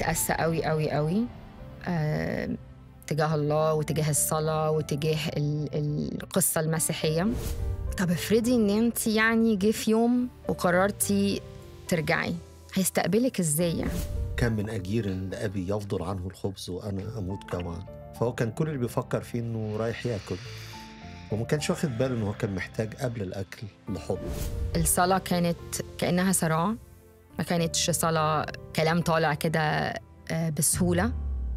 متأسى قوي قوي قوي آه، تجاه الله وتجاه الصلاة وتجاه ال- القصة المسيحية طب افرضي ان انت يعني جه في يوم وقررتي ترجعي هيستقبلك ازاي يعني كان من أجير لأبي يفضل عنه الخبز وأنا أموت جوعا فهو كان كل اللي بيفكر فيه إنه رايح ياكل وما كانش واخد باله إنه هو كان محتاج قبل الأكل لحضن الصلاة كانت كأنها صراع ما كانتش صلاة كلام طالع كده آه، بسهولة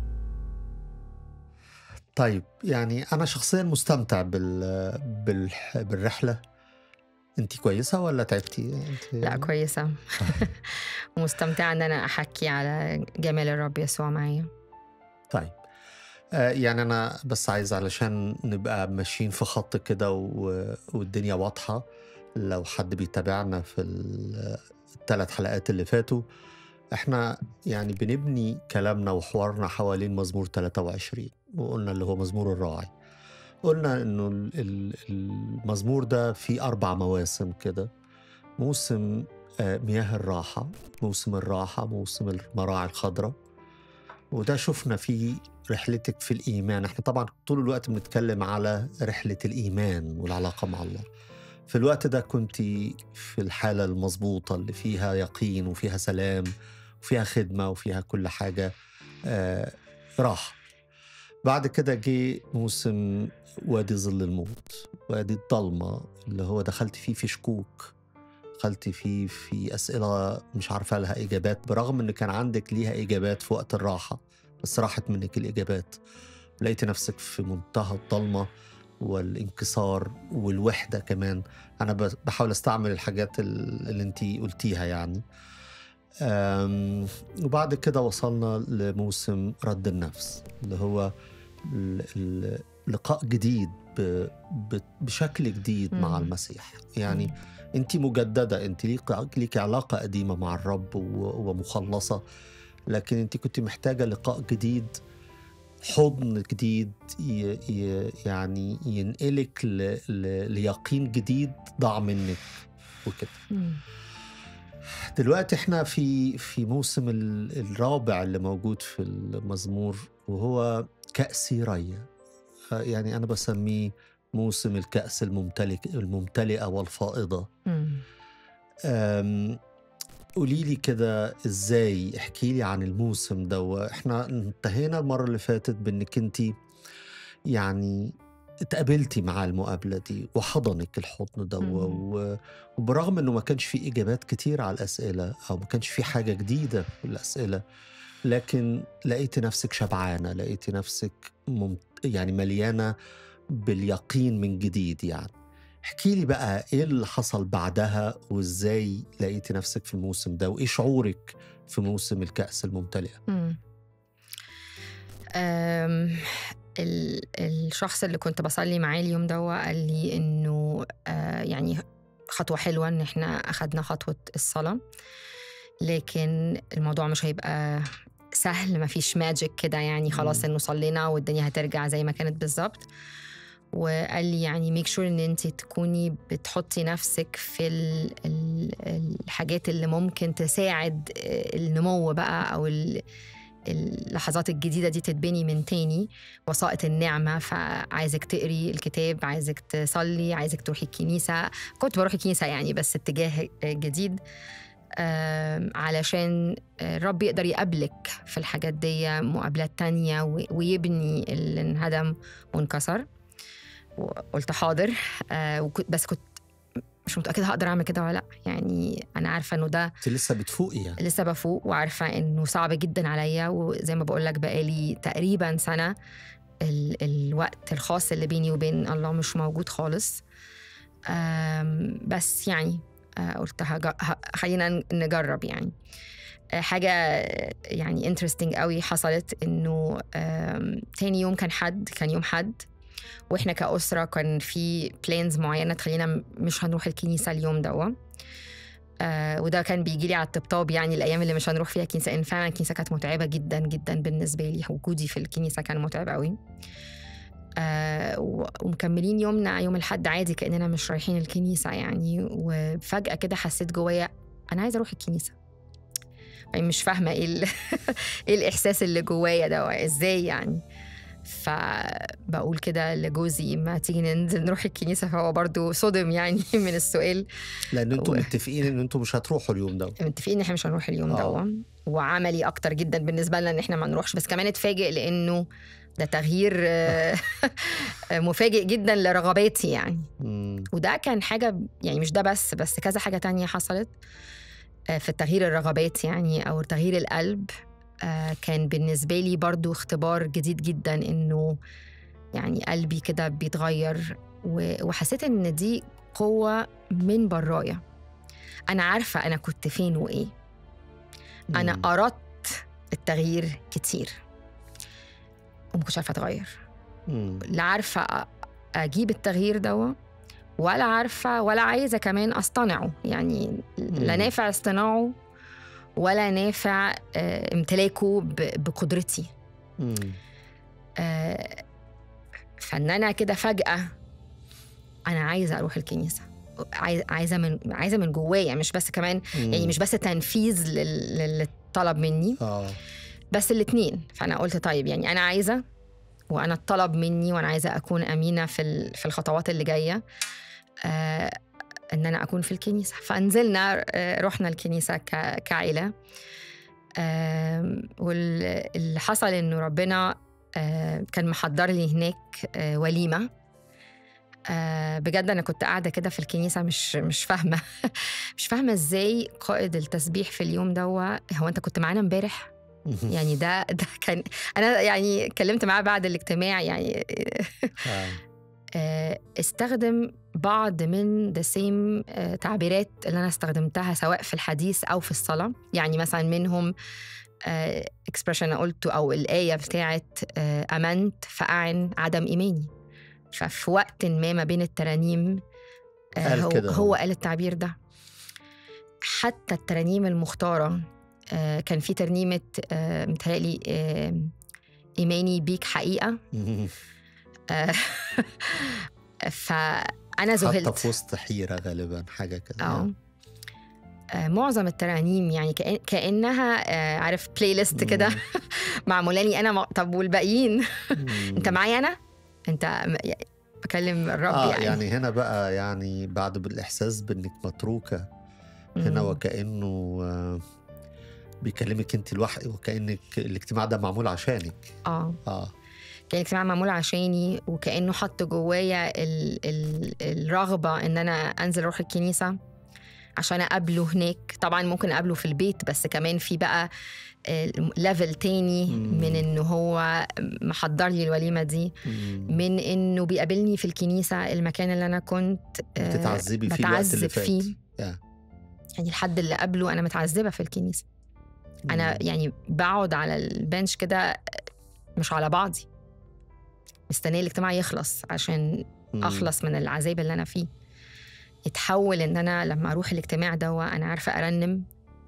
طيب يعني أنا شخصيا مستمتع بال... بال... بالرحلة أنت كويسة ولا تعبتي؟ أنت... لا كويسة ومستمتعة إن أنا أحكي على جمال الرب يسوع معايا طيب آه يعني أنا بس عايز علشان نبقى ماشيين في خط كده و... والدنيا واضحة لو حد بيتابعنا في ال- الثلاث حلقات اللي فاتوا احنا يعني بنبني كلامنا وحوارنا حوالين مزمور 23 وقلنا اللي هو مزمور الراعي قلنا انه ال- ال- المزمور ده فيه اربع مواسم كده موسم آه، مياه الراحة موسم الراحة موسم المراعي الخضراء وده شفنا فيه رحلتك في الإيمان احنا طبعا طول الوقت بنتكلم على رحلة الإيمان والعلاقة مع الله في الوقت ده كنت في الحالة المظبوطة اللي فيها يقين وفيها سلام وفيها خدمة وفيها كل حاجة آه راحة بعد كده جه موسم وادي ظل الموت وادي الضلمة اللي هو دخلت فيه في شكوك دخلت فيه في أسئلة مش عارفة لها إجابات برغم إن كان عندك ليها إجابات في وقت الراحة بس راحت منك الإجابات لقيت نفسك في منتهى الضلمة والانكسار والوحدة كمان أنا ب- بحاول أستعمل الحاجات ال- اللي أنت قلتيها يعني أم، وبعد كده وصلنا لموسم رد النفس اللي هو ال- ال- لقاء جديد ب- ب- بشكل جديد مع مم. المسيح يعني انت مجدده انت ليك ليك علاقه قديمه مع الرب و- ومخلصه لكن انت كنت محتاجه لقاء جديد حضن جديد ي ي يعني ينقلك ل ل ليقين جديد ضاع منك وكده مم. دلوقتي احنا في في موسم ال- الرابع اللي موجود في المزمور وهو كأس ريا آه، يعني انا بسميه موسم الكأس الممتلك الممتلئة والفائضة مم. أم، قولي لي كده ازاي احكي لي عن الموسم ده احنا انتهينا المرة اللي فاتت بانك انت يعني اتقابلتي مع المقابلة دي وحضنك الحضن ده مم. و- وبرغم انه ما كانش في اجابات كتير على الاسئلة او ما كانش في حاجة جديدة في الاسئلة لكن لقيتي نفسك شبعانة لقيتي نفسك مم... يعني مليانة باليقين من جديد يعني احكي لي بقى ايه اللي حصل بعدها وازاي لقيتي نفسك في الموسم ده وايه شعورك في موسم الكأس الممتلئة مم. أم، ال- الشخص اللي كنت بصلي معاه اليوم ده قال لي انه آه، يعني خطوة حلوة ان احنا اخدنا خطوة الصلاة لكن الموضوع مش هيبقى سهل مفيش ماجيك كده يعني خلاص مم. انه صلينا والدنيا هترجع زي ما كانت بالظبط وقال لي يعني ميك شور ان انت تكوني بتحطي نفسك في ال ال الحاجات اللي ممكن تساعد آه، النمو بقى او ال اللحظات الجديدة دي تتبني من تاني وسائط النعمة فعايزك تقري الكتاب عايزك تصلي عايزك تروحي الكنيسة كنت بروح الكنيسة يعني بس اتجاه جديد آم، علشان الرب يقدر يقابلك في الحاجات دي مقابلات تانية و- ويبني اللي انهدم وانكسر وقلت حاضر آه، وكنت- بس كنت مش متأكدة هقدر أعمل كده ولا لأ يعني أنا عارفة إنه ده انت لسه بتفوقي يعني لسه بفوق وعارفة إنه صعب جدا عليا وزي ما بقول لك بقالي تقريبا سنة ال الوقت الخاص اللي بيني وبين الله مش موجود خالص آم، بس يعني آه، قلت هج- ه- خلينا نجرب يعني آه، حاجة آه، يعني انترستنج قوي حصلت إنه آم، تاني يوم كان حد كان يوم حد واحنا كأسرة كان في بلانز معينة تخلينا م- مش هنروح الكنيسة اليوم دوا آه وده كان بيجي لي على الطبطاب يعني الايام اللي مش هنروح فيها كنيسه لان فعلا الكنيسه كانت متعبه جدا جدا بالنسبه لي وجودي في الكنيسه كان متعب قوي آه و- ومكملين يومنا يوم الحد عادي كاننا مش رايحين الكنيسه يعني وفجاه كده حسيت جوايا انا عايزه اروح الكنيسه يعني مش فاهمه ايه ال- ايه الاحساس اللي جوايا ده ازاي يعني فبقول كده لجوزي ما تيجي ننزل نروح الكنيسه فهو برضو صدم يعني من السؤال لان انتوا و- متفقين ان انتوا مش هتروحوا اليوم ده متفقين ان احنا مش هنروح اليوم آه. ده وعملي اكتر جدا بالنسبه لنا ان احنا ما نروحش بس كمان اتفاجئ لانه ده تغيير آه، مفاجئ جدا لرغباتي يعني مم. وده كان حاجة يعني مش ده بس بس كذا حاجة تانية حصلت آه، في تغيير الرغبات يعني أو تغيير القلب آه، كان بالنسبة لي برضو اختبار جديد جدا إنه يعني قلبي كده بيتغير و- وحسيت إن دي قوة من برايا أنا عارفة أنا كنت فين وإيه أنا مم. أردت التغيير كتير وما كنتش عارفة أتغير مم. لا عارفة أ- أجيب التغيير دوا ولا عارفة ولا عايزة كمان أصطنعه يعني لا مم. نافع اصطناعه ولا نافع آه، امتلاكه ب- بقدرتي مم. آه، فان انا كده فجاه انا عايزه اروح الكنيسه عايز- عايزه من عايزه من جوايا مش بس كمان يعني مم. مش بس تنفيذ لل- للي طلب مني اه بس الاتنين فانا قلت طيب يعني انا عايزه وانا الطلب مني وانا عايزه اكون امينه في ال- في الخطوات اللي جايه آه ان انا اكون في الكنيسه فنزلنا آه رحنا الكنيسه ك- كعيله آم، واللي حصل انه ربنا آه كان محضر لي هناك آه وليمه آه بجد انا كنت قاعده كده في الكنيسه مش مش فاهمه مش فاهمه ازاي قائد التسبيح في اليوم ده هو هو انت كنت معانا امبارح يعني ده ده كان انا يعني اتكلمت معاه بعد الاجتماع يعني آه. آه، استخدم بعض من ذا سيم تعبيرات اللي انا استخدمتها سواء في الحديث او في الصلاه يعني مثلا منهم اكسبريشن انا قلته او الايه بتاعت آه، امنت فاعن عدم ايماني ففي وقت ما ما بين الترانيم آه، قال هو, كده هو هو. قال التعبير ده حتى الترانيم المختاره آه، كان في ترنيمه آه، متهيألي آه، ايماني بيك حقيقه مم. آه، فانا حتى ذهلت في وسط حيرة غالبا حاجة كده اه آه، معظم الترانيم يعني كأن كانها آه، عارف بلاي ليست كده مم. معموله لي انا م- طب والباقيين مم. انت معايا انا انت م- يعني بكلم الرب اه يعني, يعني هنا بقى يعني بعد بالاحساس بانك متروكه هنا مم. وكانه آه، بيكلمك انت لوحدك وكانك الاجتماع ده معمول عشانك اه اه كان الاجتماع معمول عشاني وكانه حط جوايا ال... ال... الرغبه ان انا انزل اروح الكنيسه عشان اقابله هناك طبعا ممكن اقابله في البيت بس كمان في بقى ليفل تاني مم. من انه هو محضر لي الوليمه دي مم. من انه بيقابلني في الكنيسه المكان اللي انا كنت آه، بتتعذبي فيه الوقت اللي بتعذب فات فيه يا. يعني الحد اللي قبله انا متعذبه في الكنيسه انا مم. يعني بقعد على البنش كده مش على بعضي مستنيه الاجتماع يخلص عشان مم. اخلص من العذاب اللي انا فيه اتحول ان انا لما اروح الاجتماع ده انا عارفه ارنم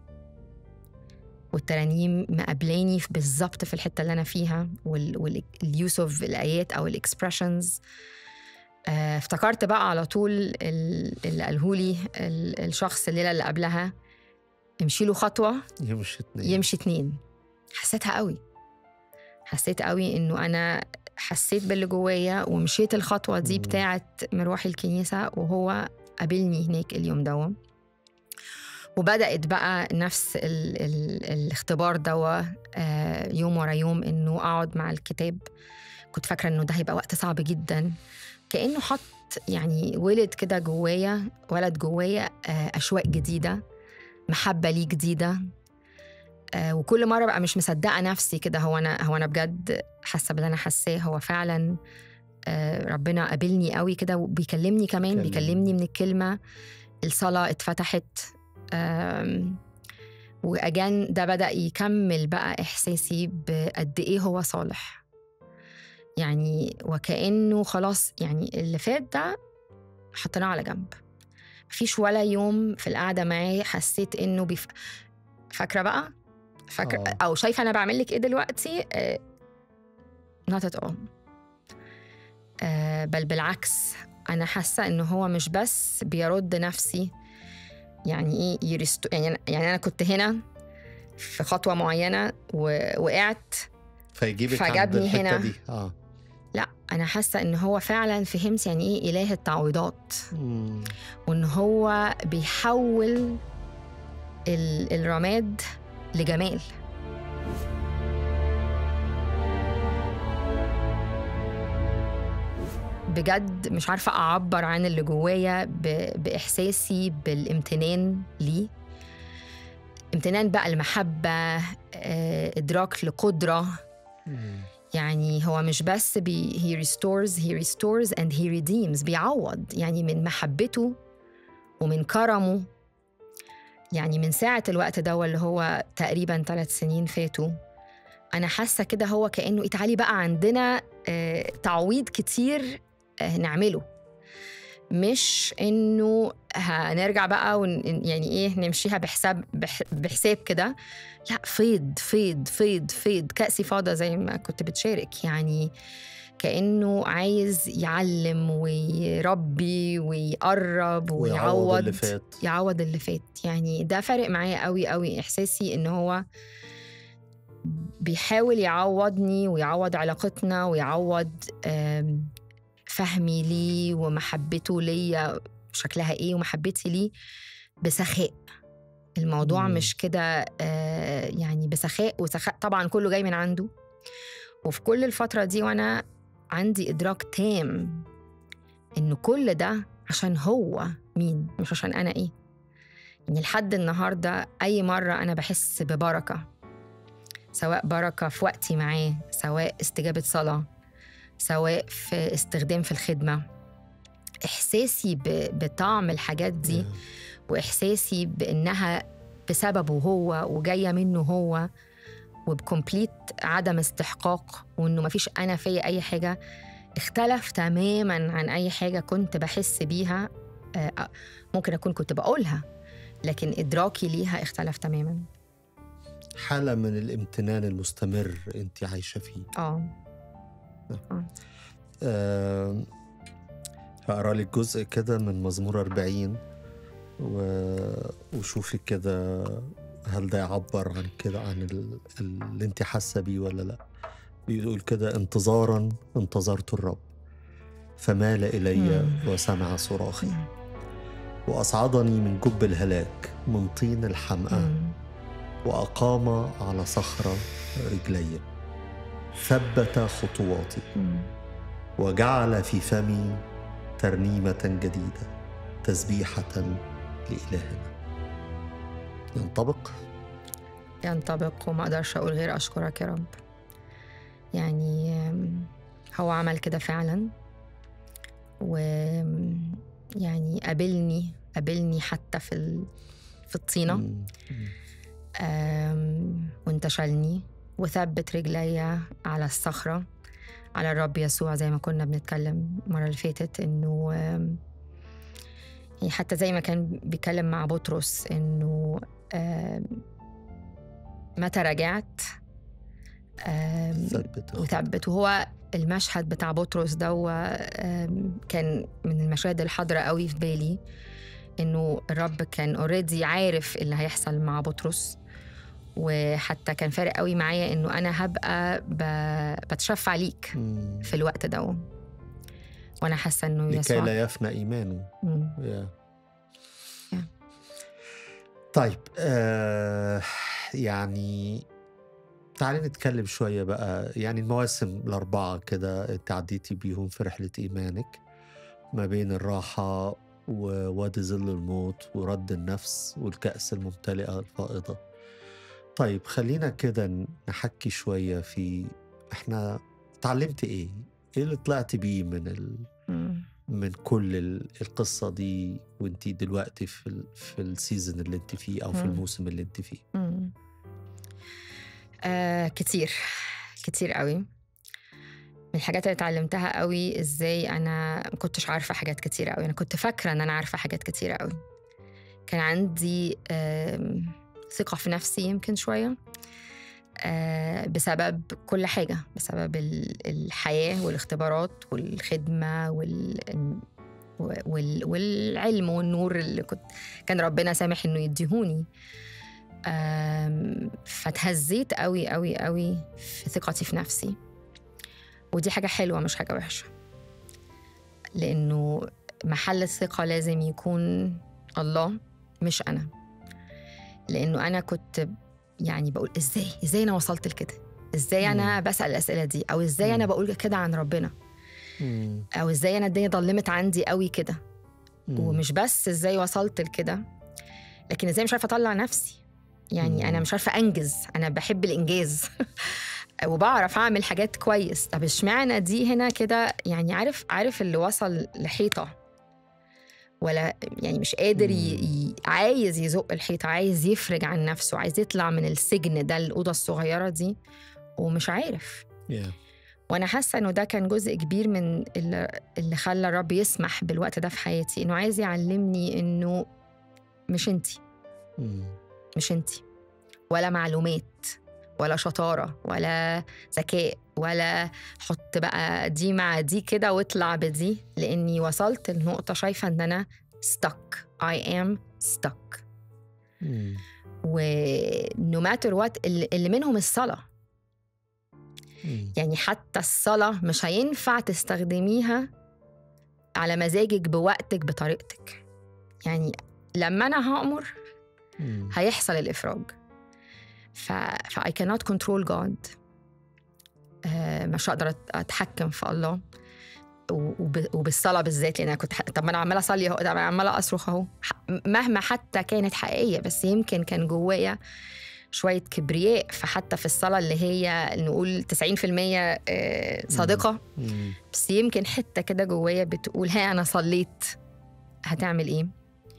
والترانيم مقابلاني في- بالظبط في الحته اللي انا فيها واليوس اوف الايات او الاكسبريشنز افتكرت بقى على طول ال- اللي قالهولي ال- الشخص الليله اللي قبلها امشي له خطوه يمشي اتنين يمشي اتنين حسيتها قوي حسيت قوي انه انا حسيت باللي جوايا ومشيت الخطوه دي مم. بتاعت مروحي الكنيسه وهو قابلني هناك اليوم ده وبدات بقى نفس ال ال الاختبار ده يوم ورا يوم انه اقعد مع الكتاب كنت فاكره انه ده هيبقى وقت صعب جدا كانه حط يعني ولد كده جوايا ولد جوايا آه، اشواق جديده محبه ليه جديده آه، وكل مره بقى مش مصدقه نفسي كده هو انا هو انا بجد حاسه باللي انا حاساه هو فعلا آه، ربنا قابلني قوي كده وبيكلمني كمان كلمني. بيكلمني من الكلمه الصلاه اتفتحت آم، واجان ده بدا يكمل بقى احساسي بقد ايه هو صالح يعني وكانه خلاص يعني اللي فات ده حطيناه على جنب مفيش ولا يوم في القعده معاه حسيت انه بيف... فاكره بقى فاكره آه. او شايفه انا بعمل لك ايه دلوقتي آه، not at all آه، بل بالعكس انا حاسه انه هو مش بس بيرد نفسي يعني ايه يرستو يعني أنا- يعني انا كنت هنا في خطوه معينه ووقعت فيجيبك عند فجابني الحتة هنا. دي اه لا انا حاسه ان هو فعلا فهمت يعني ايه اله التعويضات مم. وان هو بيحول ال- الرماد لجمال بجد مش عارفة أعبر عن اللي جوايا ب- بإحساسي بالامتنان ليه امتنان بقى المحبة آه، إدراك لقدرة مم. يعني هو مش بس بي he restores he restores and he redeems بيعوض يعني من محبته ومن كرمه يعني من ساعة الوقت ده اللي هو تقريبا ثلاث سنين فاتوا أنا حاسة كده هو كأنه إيه تعالي بقى عندنا آه، تعويض كتير آه، نعمله مش إنه هنرجع بقى ون يعني إيه نمشيها بحساب بح بحساب كده لا فيض فيض فيض فيض كأسي فاضة زي ما كنت بتشارك يعني كأنه عايز يعلم ويربي ويقرب ويعوض ويعوض اللي فات يعوض اللي فات يعني ده فارق معايا قوي قوي إحساسي إن هو بيحاول يعوضني ويعوض علاقتنا ويعوض آم، فهمي ليه ومحبته ليا شكلها ايه ومحبتي ليه بسخاء الموضوع مم. مش كده آه، يعني بسخاء وسخاء طبعا كله جاي من عنده وفي كل الفترة دي وأنا عندي إدراك تام إن كل ده عشان هو مين مش عشان أنا إيه يعني لحد النهاردة أي مرة أنا بحس ببركة سواء بركة في وقتي معاه سواء استجابة صلاة سواء في استخدام في الخدمة إحساسي ب- بطعم الحاجات دي واحساسي بانها بسببه هو وجايه منه هو وبكمبليت عدم استحقاق وانه مفيش انا فيا اي حاجه اختلف تماما عن اي حاجه كنت بحس بيها آه، ممكن اكون كنت بقولها لكن ادراكي ليها اختلف تماما حالة من الامتنان المستمر انت عايشة فيه اه آه هقرا لك جزء كده من مزمور 40 و... وشوفي كده هل ده يعبر عن كده عن ال... اللي انت حاسه بيه ولا لا بيقول كده انتظارا انتظرت الرب فمال الي مم. وسمع صراخي واصعدني من جب الهلاك من طين الحمأة مم. واقام على صخره رجلي ثبت خطواتي مم. وجعل في فمي ترنيمة جديدة تسبيحة لإلهنا ينطبق ينطبق وما اقدرش اقول غير اشكرك يا رب يعني آم، هو عمل كده فعلا و يعني قابلني قابلني حتى في ال... في الطينه مم. مم. آم، وانتشلني وثبت رجليا على الصخرة على الرب يسوع زي ما كنا بنتكلم المرة اللي فاتت إنه آم، يعني حتى زي ما كان بيتكلم مع بطرس إنه آم، متى رجعت آم، ثبت وثبت وهو المشهد بتاع بطرس ده آم، كان من المشاهد الحاضرة قوي في بالي انه الرب كان اوريدي عارف اللي هيحصل مع بطرس وحتى كان فارق قوي معايا انه انا هبقى ب... بتشفع ليك مم. في الوقت ده وانا حاسه انه لكي يسوع لا يفنى إيمانه مم. يا. يا. طيب آه يعني تعالي نتكلم شوية بقى يعني المواسم الأربعة كده انت عديتي بيهم في رحلة إيمانك ما بين الراحة ووادي ظل الموت ورد النفس والكأس الممتلئة الفائضة طيب خلينا كده نحكي شوية في احنا اتعلمت ايه؟ ايه اللي طلعت بيه من ال... مم. من كل ال- القصة دي وانتي دلوقتي في ال... في السيزون اللي انت فيه او في مم. الموسم اللي انت فيه مم. آه كتير كتير قوي من الحاجات اللي اتعلمتها قوي ازاي انا ما كنتش عارفه حاجات كتيره قوي انا كنت فاكره ان انا عارفه حاجات كتيره قوي كان عندي آم، ثقه في نفسي يمكن شويه آه، بسبب كل حاجه بسبب ال- الحياه والاختبارات والخدمه وال وال والعلم والنور اللي كنت كان ربنا سامح انه يديهوني أم، فاتهزيت قوي قوي قوي في ثقتي في نفسي ودي حاجة حلوة مش حاجة وحشة لأنه محل الثقة لازم يكون الله مش أنا لأنه أنا كنت يعني بقول إزاي إزاي أنا وصلت لكده إزاي أنا بسأل الأسئلة دي أو إزاي أنا مم. بقول كده عن ربنا مم. أو إزاي أنا الدنيا ضلمت عندي قوي كده مم. ومش بس ازاي وصلت لكده لكن ازاي مش عارفه اطلع نفسي يعني مم. انا مش عارفه انجز انا بحب الانجاز وبعرف اعمل حاجات كويس طب اشمعنى دي هنا كده يعني عارف عارف اللي وصل لحيطه ولا يعني مش قادر ي... ي... عايز يزق الحيطه عايز يفرج عن نفسه عايز يطلع من السجن ده الاوضه الصغيره دي ومش عارف Yeah. وانا حاسه انه ده كان جزء كبير من اللي, اللي خلى الرب يسمح بالوقت ده في حياتي انه عايز يعلمني انه مش انتي مم. مش انتي ولا معلومات ولا شطاره ولا ذكاء ولا حط بقى دي مع دي كده واطلع بدي لاني وصلت لنقطه شايفه ان انا stuck I am stuck مم. ونو ماتر وات اللي منهم الصلاه مم. يعني حتى الصلاة مش هينفع تستخدميها على مزاجك بوقتك بطريقتك يعني لما أنا هأمر مم. هيحصل الإفراج ف... ف I cannot control God آه مش هقدر أت- أتحكم في الله و- وب... وبالصلاة بالذات لأن أنا كنت ح... طب ما أنا عمالة أصلي أهو طب أنا عمالة أصرخ أهو ح- مهما حتى كانت حقيقية بس يمكن كان جوايا شوية كبرياء فحتى في الصلاة اللي هي نقول 90% آه، صادقة مم. بس يمكن حتة كده جوايا بتقول ها أنا صليت هتعمل إيه؟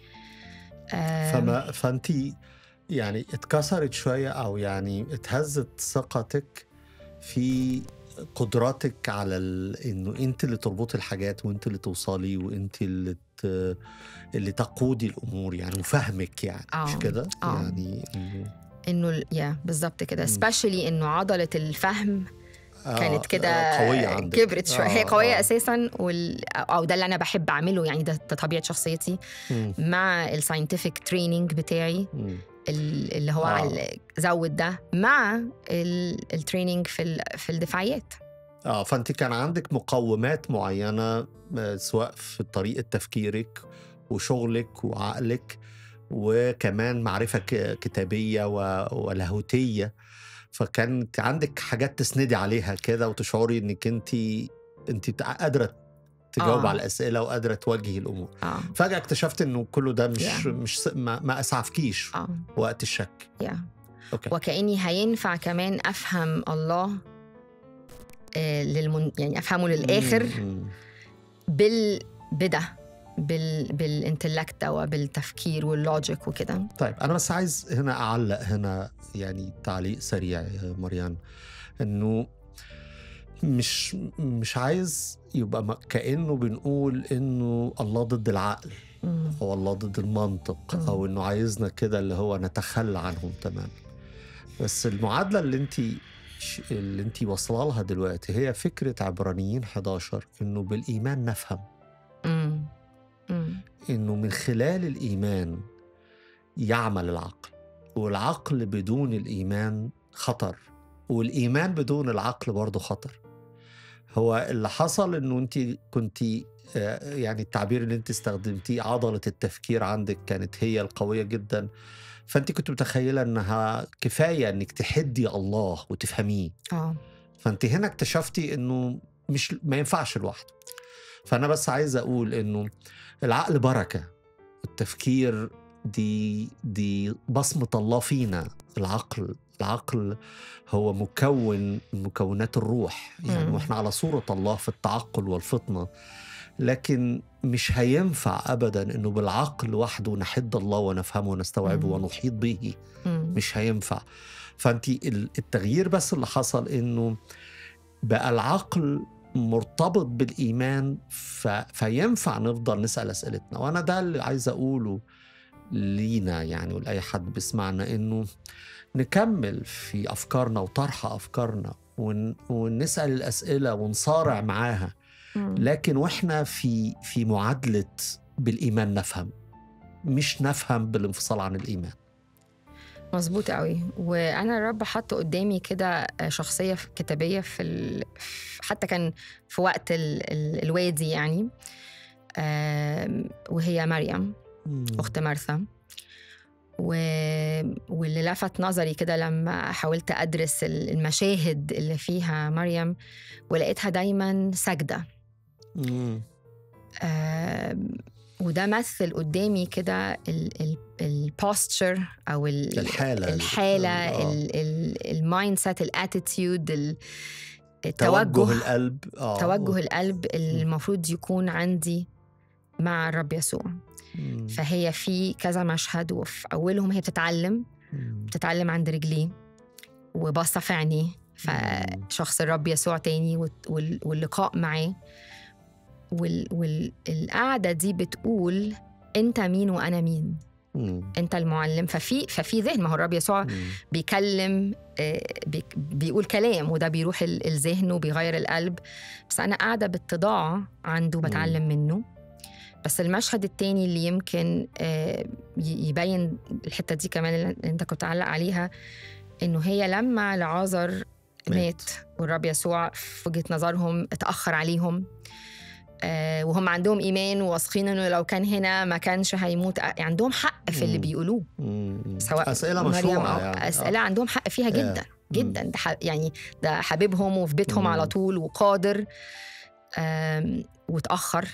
آم، فما فانت يعني اتكسرت شويه او يعني اتهزت ثقتك في قدراتك على ال... انه انت اللي تربطي الحاجات وانت اللي توصلي وانت اللي ت... اللي تقودي الامور يعني وفهمك يعني مش آه، كده؟ آه. يعني إنه إنه ال- يا بالظبط كده مم. سبيشالي إنه عضلة الفهم كانت كده آه، قويه عندك كبرت شوية هي آه، قوية آه. أساسا وال... أو ده اللي أنا بحب أعمله يعني ده, ده طبيعة شخصيتي مم. مع الساينتفك تريننج بتاعي مم. ال- اللي هو آه. على زود ده مع ال- التريننج في ال- في الدفاعيات اه فانت كان عندك مقومات معينه آه، سواء في طريقه تفكيرك وشغلك وعقلك وكمان معرفه ك- كتابيه و- ولاهوتيه فكانت عندك حاجات تسندي عليها كده وتشعري انك انت انت بتع- قادره تجاوب آه. على الاسئله وقادره تواجهي الامور اه فجاه اكتشفت انه كله ده مش Yeah. مش س- ما, ما اسعفكيش اه وقت الشك يا اوكي وكاني هينفع كمان افهم الله آه للمن... يعني افهمه للاخر مم. بال بده بال بالانتلكت او بالتفكير واللوجيك وكده طيب انا بس عايز هنا اعلق هنا يعني تعليق سريع يا مريان انه مش مش عايز يبقى م- كانه بنقول انه الله ضد العقل مم. او الله ضد المنطق مم. او انه عايزنا كده اللي هو نتخلى عنهم تماما بس المعادله اللي انت اللي انت واصله لها دلوقتي هي فكره عبرانيين 11 انه بالايمان نفهم مم. مم. انه من خلال الايمان يعمل العقل والعقل بدون الايمان خطر والايمان بدون العقل برضه خطر هو اللي حصل انه انت كنت يعني التعبير اللي انت استخدمتيه عضله التفكير عندك كانت هي القويه جدا فانت كنت متخيله انها كفايه انك تحدي الله وتفهميه اه فانت هنا اكتشفتي انه مش ما ينفعش لوحده فانا بس عايز اقول انه العقل بركه التفكير دي دي بصمه الله فينا العقل العقل هو مكون من مكونات الروح يعني مم. واحنا على صوره الله في التعقل والفطنه لكن مش هينفع ابدا انه بالعقل وحده نحد الله ونفهمه ونستوعبه مم. ونحيط به مم. مش هينفع فانت ال- التغيير بس اللي حصل انه بقى العقل مرتبط بالايمان ف... فينفع نفضل نسال اسئلتنا وانا ده اللي عايز اقوله لينا يعني ولاي حد بيسمعنا انه نكمل في افكارنا وطرح افكارنا ون... ونسال الاسئله ونصارع معاها مم. لكن واحنا في في معادله بالايمان نفهم مش نفهم بالانفصال عن الايمان مظبوط قوي وانا الرب حط قدامي كده شخصيه كتابيه في ال... حتى كان في وقت ال... ال... الوادي يعني آم، وهي مريم مم. اخت مرثا و... واللي لفت نظري كده لما حاولت ادرس ال- المشاهد اللي فيها مريم ولقيتها دايما ساجده مم. آم، وده مثل قدامي كده البوستشر او ال- الحالة الحاله آه. المايند سيت الاتيتيود توجه التوجه القلب اه توجه القلب اللي المفروض يكون عندي مع الرب يسوع مم. فهي في كذا مشهد وفي اولهم هي بتتعلم مم. بتتعلم عند رجليه وباصه في عينيه فشخص الرب يسوع تاني وال- وال- واللقاء معاه والقعده دي بتقول انت مين وانا مين مم. انت المعلم ففي ففي ذهن ما هو الرب يسوع مم. بيكلم آه، بي- بيقول كلام وده بيروح ال- الذهن وبيغير القلب بس انا قاعده باتضاع عنده بتعلم منه بس المشهد التاني اللي يمكن آه، ي- يبين الحته دي كمان اللي انت كنت علق عليها انه هي لما لعازر مات. مات والرب يسوع في وجهه نظرهم اتاخر عليهم آه، وهم عندهم ايمان وواثقين انه لو كان هنا ما كانش هيموت آه، عندهم حق في اللي مم. بيقولوه مم. سواء أسئلة مريم مشروعة أو يعني أسئلة عندهم حق فيها جدا جدا ده ح- يعني ده حبيبهم وفي بيتهم مم. على طول وقادر آم، وتأخر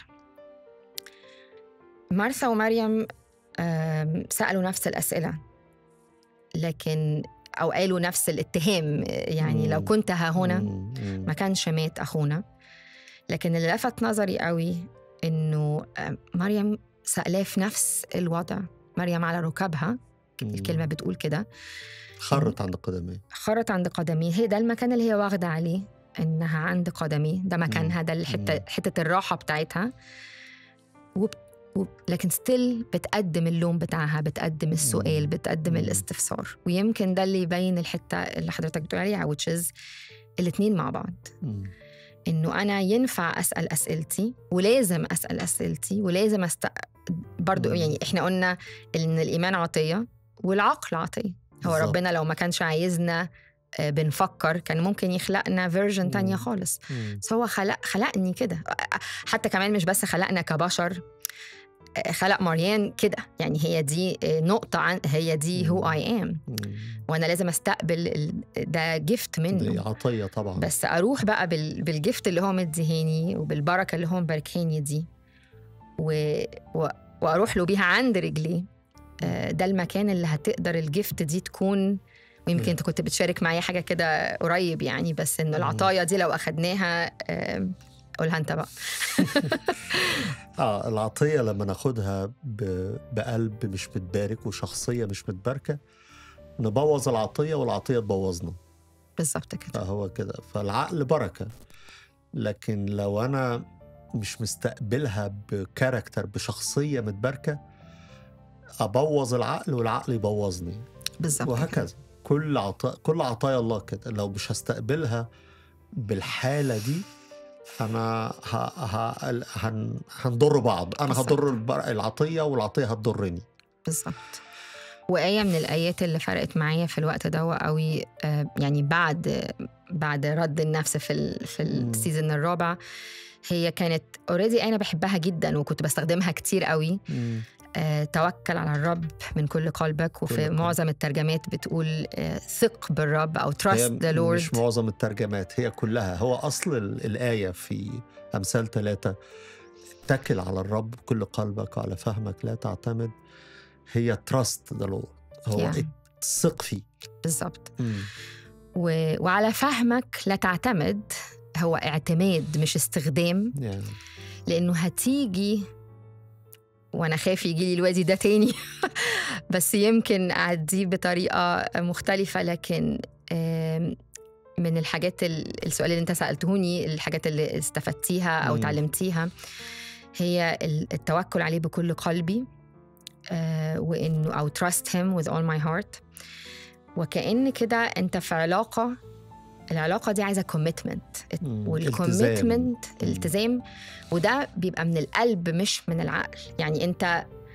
مرثا ومريم آم، سألوا نفس الأسئلة لكن أو قالوا نفس الاتهام يعني لو مم. كنت ها هنا مم. مم. ما كانش مات أخونا لكن اللي لفت نظري قوي إنه آم، مريم سألاه في نفس الوضع مريم على ركبها مم. الكلمة بتقول كده خرت عند قدميه خرت عند قدميه هي ده المكان اللي هي واخدة عليه إنها عند قدميه ده مكانها ده الحتة مم. حتة الراحة بتاعتها وب... وب... لكن ستيل بتقدم اللوم بتاعها بتقدم السؤال مم. بتقدم مم. الاستفسار ويمكن ده اللي يبين الحتة اللي حضرتك بتقول عليها which is الاتنين مع بعض مم. إنه أنا ينفع أسأل أسئلتي ولازم أسأل أسئلتي ولازم أست... برضو مم. يعني إحنا قلنا إن الإيمان عطية والعقل عطية هو بالظبط. ربنا لو ما كانش عايزنا آه، بنفكر كان ممكن يخلقنا فيرجن تانية مم. خالص مم. بس هو خلق خلقني كده حتى كمان مش بس خلقنا كبشر آه، خلق مريان كده يعني هي دي آه، نقطة عن هي دي هو مم. اي ام مم. وانا لازم استقبل ال- ده جفت دي منه عطيه طبعا بس اروح بقى بال- بالجفت اللي هو مديهاني وبالبركة اللي هو مباركاني دي و... و... واروح له بيها عند رجليه آه، ده المكان اللي هتقدر الجفت دي تكون ويمكن مم. انت كنت بتشارك معايا حاجه كده قريب يعني بس ان مم. العطايا دي لو اخدناها آم، قولها انت بقى اه العطيه لما ناخدها ب... بقلب مش متبارك وشخصيه مش متباركه نبوظ العطيه والعطيه تبوظنا بالظبط كده فهو كده فالعقل بركه لكن لو انا مش مستقبلها بكاركتر بشخصيه متباركه ابوظ العقل والعقل يبوظني بالظبط كده. وهكذا كل عطاء كل عطايا الله كده لو مش هستقبلها بالحاله دي انا ه... ه... هن... هنضر بعض انا بالظبط. هضر البر- العطيه والعطيه هتضرني بالظبط وآية من الآيات اللي فرقت معايا في الوقت ده قوي آه، يعني بعد بعد رد النفس في ال في مم. السيزون الرابع هي كانت اوريدي انا بحبها جدا وكنت بستخدمها كتير قوي آه، توكل على الرب من كل قلبك وفي كل قلب. معظم الترجمات بتقول آه، ثق بالرب او هي trust the Lord مش معظم الترجمات هي كلها هو اصل ال- الايه في امثال ثلاثه اتكل على الرب بكل قلبك وعلى فهمك لا تعتمد هي تراست ذا لورد هو Yeah. ثق فيه بالظبط مم. و... وعلى فهمك لا تعتمد هو اعتماد مش استخدام يعني لانه هتيجي وانا خايف يجي لي الوادي ده تاني بس يمكن اعديه بطريقه مختلفه لكن آم، من الحاجات ال- السؤال اللي انت سالتهوني الحاجات اللي استفدتيها او مم. تعلمتيها هي ال- التوكل عليه بكل قلبي آه، وانه او trust him with all my heart وكأن كده انت في علاقه العلاقه دي عايزه commitment مم. والكوميتمنت مم. الالتزام وده بيبقى من القلب مش من العقل يعني انت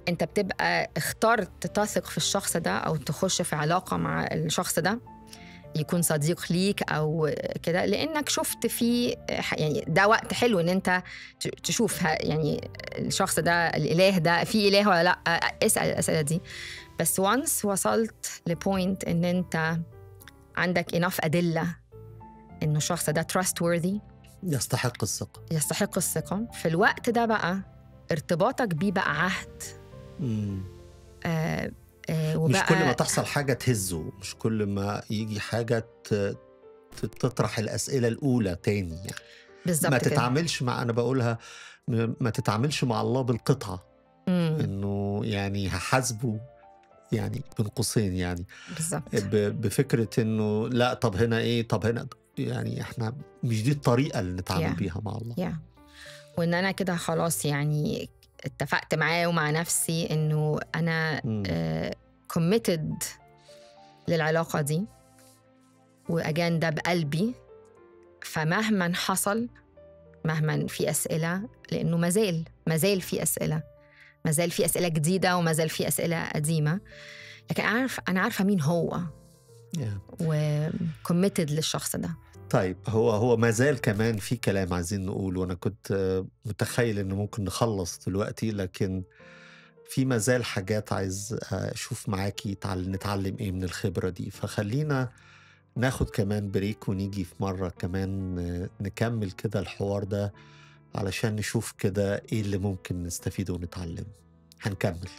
انت بتبقى اخترت تثق في الشخص ده او تخش في علاقه مع الشخص ده يكون صديق ليك او كده لانك شفت فيه يعني ده وقت حلو ان انت ت- تشوف ه- يعني الشخص ده الاله ده في اله ولا لا اسال الاسئله دي بس وانس وصلت لبوينت ان انت عندك enough ادله انه الشخص ده trustworthy يستحق الثقه يستحق الثقه في الوقت ده بقى ارتباطك بيه بقى عهد مم. آه آه مش وبقى كل ما تحصل حاجه تهزه مش كل ما يجي حاجه ت- ت- تطرح الاسئله الاولى تاني يعني بالظبط ما كده. تتعاملش مع انا بقولها م- ما تتعاملش مع الله بالقطعه مم، انه يعني هحاسبه يعني بين قوسين يعني بالظبط ب- بفكره انه لا طب هنا ايه طب هنا يعني احنا مش دي الطريقه اللي نتعامل Yeah. بيها مع الله يا وان انا كده خلاص يعني اتفقت معاه ومع نفسي انه انا مم. كوميتد للعلاقه دي واجان ده بقلبي فمهما حصل مهما في اسئله لانه مازال مازال في اسئله مازال في اسئله جديده ومازال في اسئله قديمه لكن عارف انا عارفه مين هو Yeah. وكوميتد للشخص ده طيب هو هو ما زال كمان في كلام عايزين نقول وانا كنت آه، متخيل انه ممكن نخلص دلوقتي لكن في ما زال حاجات عايز آه، اشوف معاكي تعال- نتعلم ايه من الخبره دي فخلينا ناخد كمان بريك ونيجي في مره كمان آه، نكمل كده الحوار ده علشان نشوف كده ايه اللي ممكن نستفيده ونتعلمه هنكمل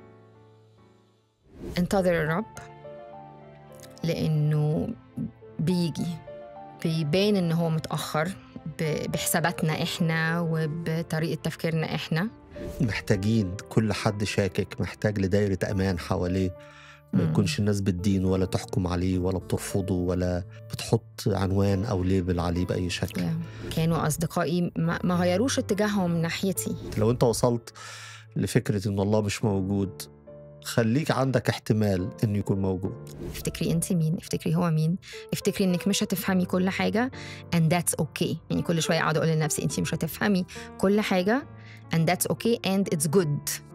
انتظر الرب لانه بيجي بيبان ان هو متاخر ب- بحساباتنا احنا وبطريقه تفكيرنا احنا محتاجين كل حد شاكك محتاج لدايره امان حواليه ما مم. يكونش الناس بتدين ولا تحكم عليه ولا بترفضه ولا بتحط عنوان او ليبل عليه باي شكل كانوا اصدقائي ما ما غيروش اتجاههم ناحيتي لو انت وصلت لفكره ان الله مش موجود خليك عندك احتمال انه يكون موجود افتكري انت مين افتكري هو مين افتكري انك مش هتفهمي كل حاجه and that's okay يعني كل شويه اقعد اقول لنفسي انت مش هتفهمي كل حاجه and that's okay and it's good